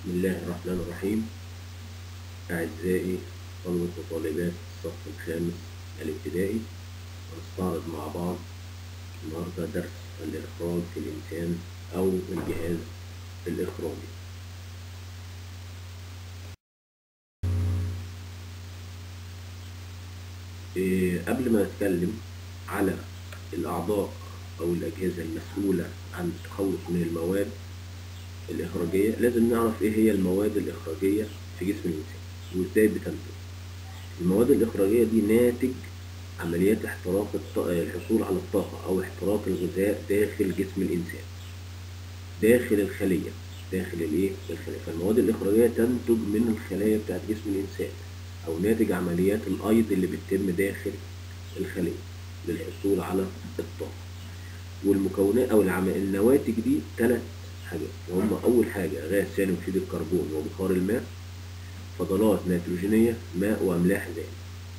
بسم الله الرحمن الرحيم أعزائي طلبة وطالبات الصف الخامس الابتدائي هنستعرض مع بعض النهاردة درس الإخراج في الإنسان أو الجهاز الإخراجي إيه قبل ما نتكلم على الأعضاء أو الأجهزة المسؤولة عن التخلص من المواد الإخراجية لازم نعرف إيه هي المواد الإخراجية في جسم الإنسان وإزاي بتنتج المواد الإخراجية دي ناتج عمليات احتراق الط- الحصول على الطاقة أو احتراق الغذاء داخل جسم الإنسان داخل الخلية داخل الإيه؟ الخلية فالمواد الإخراجية تنتج من الخلايا بتاعت جسم الإنسان أو ناتج عمليات الأيض اللي بتتم داخل الخلية للحصول على الطاقة والمكونات أو العم... النواتج دي ثلاث حاجات وهم أول حاجة غاز ثاني أكسيد الكربون وبخار الماء فضلات نيتروجينية ماء وأملاح ذات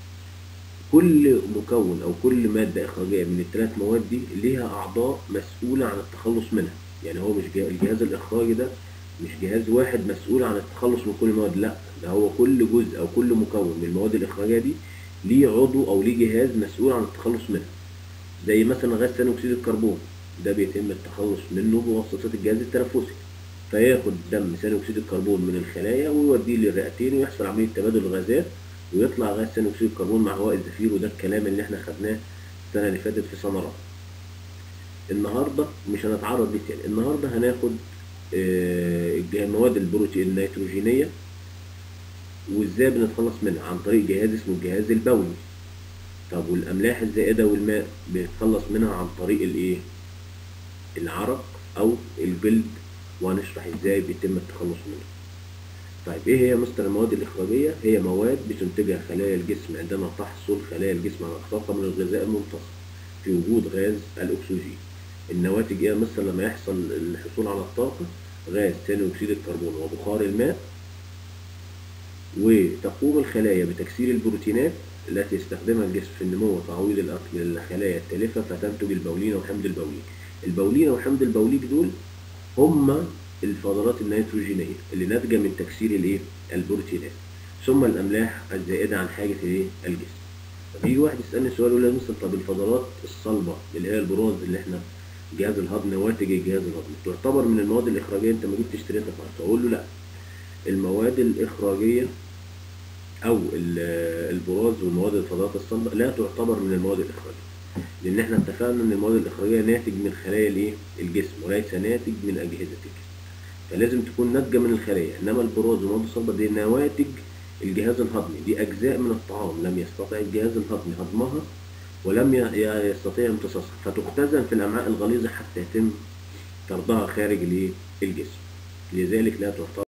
كل مكون أو كل مادة إخراجية من الثلاث مواد دي ليها أعضاء مسؤولة عن التخلص منها يعني هو مش جه- الجهاز الإخراجي ده مش جهاز واحد مسؤول عن التخلص من كل المواد لا ده هو كل جزء أو كل مكون من المواد الإخراجية دي ليه عضو أو ليه جهاز مسؤول عن التخلص منها زي مثلا غاز ثاني أكسيد الكربون ده بيتم التخلص منه بواسطة الجهاز التنفسي فياخد دم ثاني أكسيد الكربون من الخلايا ويوديه للرئتين ويحصل عملية تبادل الغازات ويطلع غاز ثاني أكسيد الكربون مع هواء الزفير وده الكلام اللي احنا خدناه السنة اللي فاتت في سنة رابعة. النهارده مش هنتعرض ليه تاني، النهارده هناخد آه، الج- المواد البروتين النيتروجينية وازاي بنتخلص منها عن طريق جهاز اسمه الجهاز البولي. طب والأملاح الزائدة والماء بنتخلص منها عن طريق الإيه؟ العرق أو الجلد وهنشرح ازاي بيتم التخلص منها. طيب ايه هي مستر المواد الإخراجية؟ هي مواد بتنتجها خلايا الجسم عندما تحصل خلايا الجسم على الطاقة من الغذاء الممتص في وجود غاز الأكسجين. النواتج ايه يا مستر لما يحصل الحصول على الطاقة؟ غاز ثاني أكسيد الكربون وبخار الماء وتقوم الخلايا بتكسير البروتينات التي يستخدمها الجسم في النمو وتعويض الأكل للخلايا التالفة فتنتج البولين وحمض البوليك. البولين وحمض البوليك دول هما الفضلات النيتروجينية اللي ناتجة من تكسير الايه؟ البروتينات. ثم الأملاح الزائدة عن حاجة الايه؟ الجسم. طب يجي واحد يسألني سؤال يقول لي مثلا طب الفضلات الصلبة اللي هي البراز اللي احنا جهاز الهضم نواتج الجهاز الهضمي تعتبر من المواد الإخراجية أنت ما جيت تشتريها خالص أقول له لا المواد الإخراجية أو ال- البراز والمواد الفضلات الصلبة لا تعتبر من المواد الإخراجية لأن احنا اتفقنا إن المواد الإخراجية ناتج من خلايا الإيه؟ الجسم وليس ناتج من أجهزة الجسم فلازم تكون ناتجة من الخلايا إنما البراز والمواد الصلبة دي نواتج الجهاز الهضمي دي أجزاء من الطعام لم يستطع الجهاز الهضمي هضمها ولم ي- ي- يستطيع امتصاصها فتختزن في الأمعاء الغليظة حتى يتم طردها خارج الإيه؟ الجسم لذلك لا تعتبر